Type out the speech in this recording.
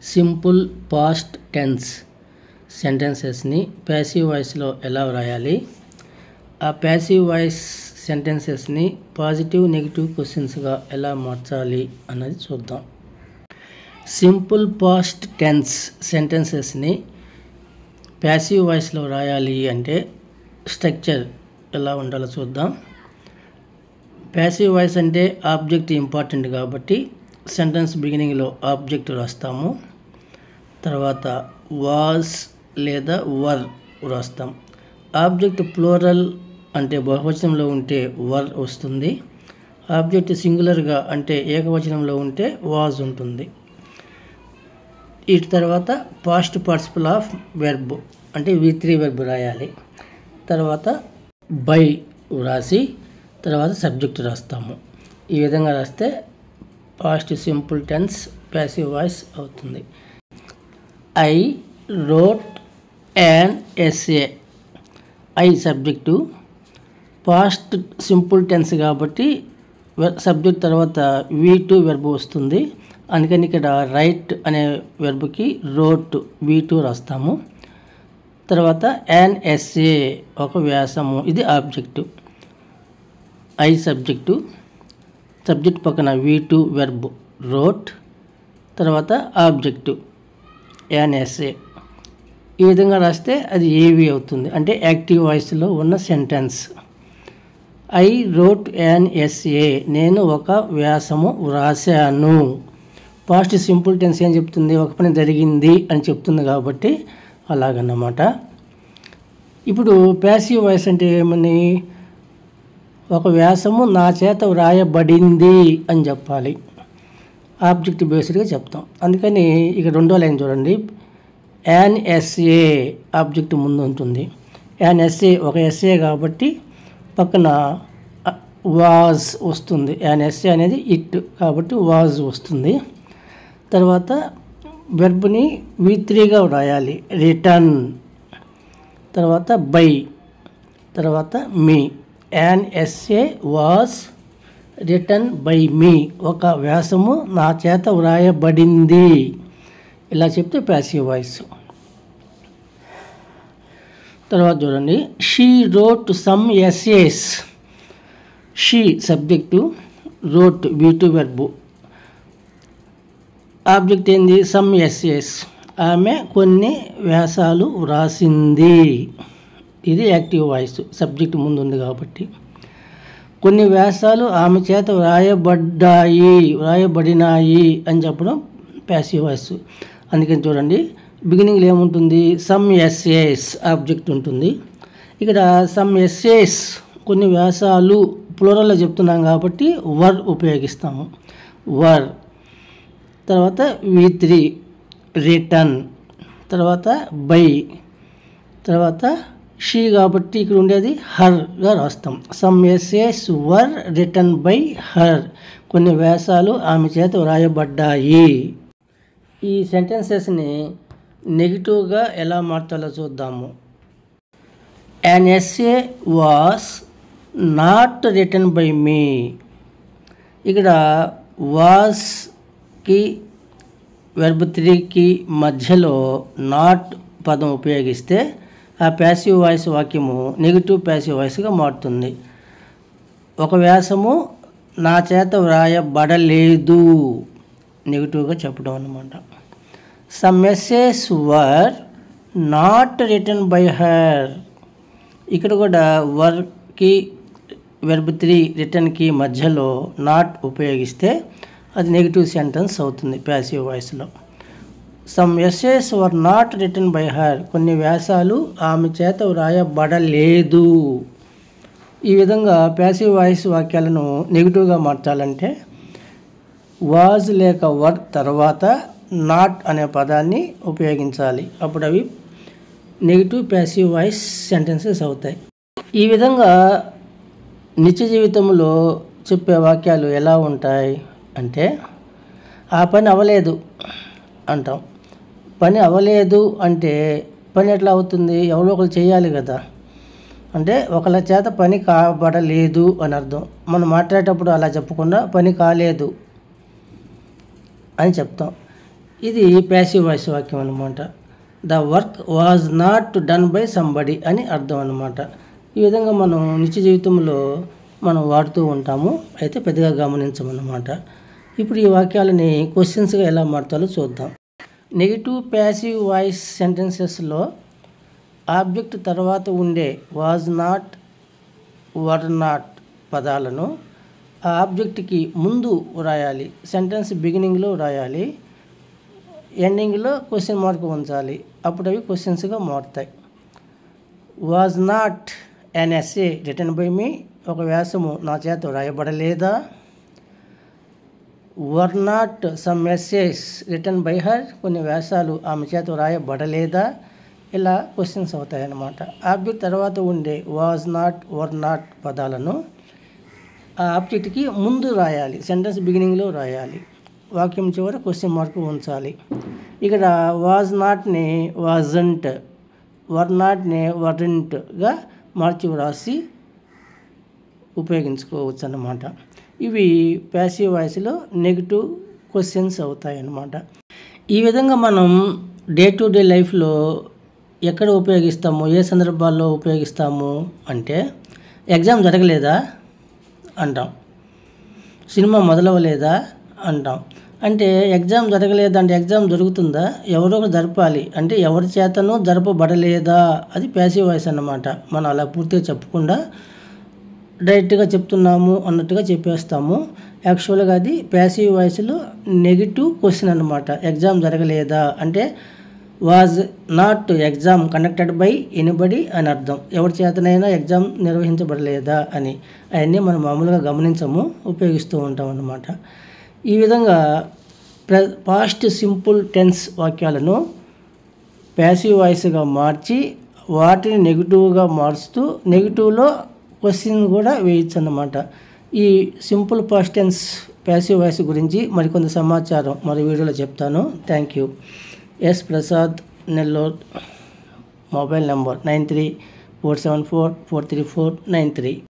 simple past tense సెంటెన్సెస్ని passive వాయిస్లో ఎలా వ్రాయాలి ఆ ప్యాసివ్ వాయిస్ సెంటెన్సెస్ని పాజిటివ్ నెగిటివ్ క్వశ్చన్స్గా ఎలా మార్చాలి అన్నది చూద్దాం సింపుల్ పాస్ట్ టెన్స్ సెంటెన్సెస్ని ప్యాసివ్ వాయిస్లో రాయాలి అంటే స్ట్రక్చర్ ఎలా ఉండాలో చూద్దాం ప్యాసివ్ వాయిస్ అంటే ఆబ్జెక్ట్ ఇంపార్టెంట్ కాబట్టి సెంటెన్స్ బిగినింగ్లో ఆబ్జెక్ట్ రాస్తాము తర్వాత వాస్ లేదా వర్ రాస్తాం ఆబ్జెక్ట్ ప్లోరల్ అంటే బహువచనంలో ఉంటే వర్ వస్తుంది ఆబ్జెక్ట్ సింగులర్గా అంటే ఏకవచనంలో ఉంటే వాజ్ ఉంటుంది వీటి తర్వాత పాస్ట్ పార్టిసిపల్ ఆఫ్ వెర్బ్ అంటే వి త్రీ వెర్బ్ రాయాలి తర్వాత బై రాసి తర్వాత సబ్జెక్ట్ రాస్తాము ఈ విధంగా రాస్తే past simple tense passive voice అవుతుంది I wrote an essay I subject past simple tense కాబట్టి సబ్జెక్ట్ తర్వాత వి టూ వెర్బ్ వస్తుంది అందుకని ఇక్కడ రైట్ అనే వెర్బ్కి రోట్ వి టూ రాస్తాము తర్వాత యాన్ ఎస్ఏ ఒక వ్యాసము ఇది ఆబ్జెక్టు ఐ సబ్జెక్టు సబ్జెక్ట్ పక్కన వి టూ వెర్బ్ రోట్ తర్వాత ఆబ్జెక్టు యాన్ ఎస్ఏ ఈ విధంగా రాస్తే అది ఏవి అవుతుంది అంటే యాక్టివ్ వాయిస్లో ఉన్న sentence I wrote an essay నేను ఒక వ్యాసము వ్రాసాను పాస్ట్ సింపుల్ టెన్స్ ఏం చెప్తుంది ఒక పని జరిగింది అని చెప్తుంది కాబట్టి అలాగన్నమాట ఇప్పుడు ప్యాసివ్ వాయిస్ అంటే ఏమని ఒక వ్యాసము నా చేత వ్రాయబడింది అని చెప్పాలి ఆబ్జెక్ట్ బేస్డ్గా చెప్తాం అందుకని ఇక రెండో లైన్ చూడండి యాన్ ఎస్ఏ ఆబ్జెక్ట్ ముందు ఉంటుంది యాన్ ఎస్ఏ ఒక ఎస్ఏ కాబట్టి పక్కన వాజ్ వస్తుంది యాన్ ఎస్ఏ అనేది ఇట్ కాబట్టి వాజ్ వస్తుంది తర్వాత వెర్బ్ని వి త్రీగా వ్రాయాలి రిటర్న్ తర్వాత బై తర్వాత me an essay was written by me ఒక వ్యాసము నా చేత వ్రాయబడింది ఇలా చెప్తే ప్యాసివ్ వాయిస్ తర్వాత చూడండి she wrote some essays she subject wrote V two verb object ఏంది సమ్ ఎస్ఎస్ ఆమె కొన్ని వ్యాసాలు వ్రాసింది ఇది యాక్టివ్ వాయిస్ సబ్జెక్ట్ ముందు ఉంది కాబట్టి కొన్ని వ్యాసాలు ఆమె చేత వ్రాయబడ్డాయి వ్రాయబడినాయి అని చెప్పడం ప్యాసివ్ వాయిస్ అందుకని చూడండి బిగినింగ్లో ఏముంటుంది సమ్ ఎస్ఏస్ ఆబ్జెక్ట్ ఉంటుంది ఇక్కడ సమ్ ఎస్ఏస్ కొన్ని వ్యాసాలు ప్లోరల్లో చెప్తున్నాం కాబట్టి వర్ ఉపయోగిస్తాము వర్ తర్వాత వి త్రీ రిటర్న్ తర్వాత బై తర్వాత షీ కాబట్టి ఇక్కడ ఉండేది హర్గా రాస్తాం some essays were written by her కొన్ని వ్యాసాలు ఆమె చేత వ్రాయబడ్డాయి ఈ సెంటెన్సెస్ని నెగిటివ్గా ఎలా మార్చాలో చూద్దాము an essay was not written by me ఇక్కడ వాస్కి వెర్బ్ త్రీకి మధ్యలో నాట్ పదం ఉపయోగిస్తే ఆ ప్యాసివ్ వాయిస్ వాక్యము నెగిటివ్ ప్యాసివ్ వాయిస్గా మారుతుంది ఒక వ్యాసము నా చేత వ్రాయబడలేదు నెగిటివ్గా చెప్పడం అన్నమాట some essays were not written by her ఇక్కడ కూడా వర్కి వెర్బ్ త్రీ రిటర్న్కి మధ్యలో నాట్ ఉపయోగిస్తే అది నెగిటివ్ సెంటెన్స్ అవుతుంది ప్యాసివ్ వాయిస్లో some essays were not written by her కొన్ని వ్యాసాలు ఆమె చేత వ్రాయబడలేదు ఈ విధంగా ప్యాసివ్ వాయిస్ వాక్యాలను నెగిటివ్గా మార్చాలంటే వాజ్ లేక వర్ తర్వాత నాట్ అనే పదాన్ని ఉపయోగించాలి అప్పుడు అవి నెగిటివ్ ప్యాసివ్ వాయిస్ సెంటెన్సెస్ అవుతాయి ఈ విధంగా నిత్య జీవితంలో చెప్పే వాక్యాలు ఎలా ఉంటాయి అంటే ఆ పని అవ్వలేదు అంటాం పని అవ్వలేదు అంటే పని ఎట్లా అవుతుంది ఎవరో ఒకరు చేయాలి కదా అంటే ఒకళ్ళ చేత పని కాబడలేదు అని అర్థం మనం మాట్లాడేటప్పుడు అలా చెప్పకుండా పని కాలేదు అని చెప్తాం ఇది ప్యాసివ్ వాయిస్ వాక్యం అనమాట the work was not done by somebody అని అర్థం అనమాట ఈ విధంగా మనం నిత్య జీవితంలో మనం వాడుతూ ఉంటాము అయితే పెద్దగా గమనించమన్నమాట ఇప్పుడు ఈ వాక్యాలని క్వశ్చన్స్గా ఎలా మారుతాలో చూద్దాం నెగిటివ్ ప్యాసివ్ వాయిస్ సెంటెన్సెస్లో ఆబ్జెక్ట్ తర్వాత ఉండే వాజ్ నాట్ వర్ నాట్ పదాలను ఆ ఆబ్జెక్ట్కి ముందు వ్రాయాలి సెంటెన్స్ బిగినింగ్లో వ్రాయాలి ఎండింగ్లో క్వశ్చన్ మార్క్ ఉంచాలి అప్పుడు అవి క్వశ్చన్స్గా మారుతాయి was not an essay written by me ఒక వ్యాసము నా చేత వ్రాయబడలేదా were not some message written by her కొన్ని వ్యాసాలు ఆమె చేత వ్రాయబడలేదా ఇలా క్వశ్చన్స్ అవుతాయి అన్నమాట ఆబ్జెక్ట్ తర్వాత ఉండే వాజ్ నాట్ వర్ నాట్ పదాలను ఆ ఆబ్జెక్ట్కి ముందు రాయాలి సెంటెన్స్ బిగినింగ్లో రాయాలి వాక్యం చివర క్వశ్చన్ మార్క్ ఉంచాలి ఇక్కడ వాజ్ నాట్ని వాజంట్ వర్ నాట్ని వరంట్గా మార్చి వ్రాసి ఉపయోగించుకోవచ్చు అన్నమాట ఇవి ప్యాసివ్ వాయిస్లో నెగిటివ్ క్వశ్చన్స్ అవుతాయి అన్నమాట ఈ విధంగా మనం డే టు డే లైఫ్లో ఎక్కడ ఉపయోగిస్తాము ఏ సందర్భాల్లో ఉపయోగిస్తాము అంటే ఎగ్జామ్ జరగలేదా అంటాం సినిమా మొదలవలేదా అంటాం అంటే ఎగ్జామ్ జరగలేదా అంటే ఎగ్జామ్ జరుగుతుందా ఎవరో ఒకరు జరపాలి అంటే ఎవరి చేతనూ జరపబడలేదా అది ప్యాసివ్ వాయిస్ అన్నమాట మనం అలా పూర్తిగా చెప్పకుండా డైరెక్ట్గా చెప్తున్నాము అన్నట్టుగా చెప్పేస్తాము యాక్చువల్గా అది ప్యాసివ్ వాయిస్లో నెగిటివ్ క్వశ్చన్ అనమాట ఎగ్జామ్ జరగలేదా అంటే was not exam conducted by anybody అని అర్థం ఎవరి చేతనైనా ఎగ్జామ్ నిర్వహించబడలేదా అని అవన్నీ మనం మామూలుగా గమనించము ఉపయోగిస్తూ ఉంటాం అన్నమాట ఈ విధంగా ప్ర పాస్ట్ సింపుల్ టెన్స్ వాక్యాలను ప్యాసివ్ వాయిస్గా మార్చి వాటిని నెగిటివ్గా మారుస్తూ నెగిటివ్లో క్వశ్చన్ కూడా వేయచ్చు అన్నమాట ఈ simple past tense passive voice గురించి మరికొంత సమాచారం మరి వీడియోలో చెప్తాను thank you S Prasad Nellore mobile number nine three four seven four four three four nine three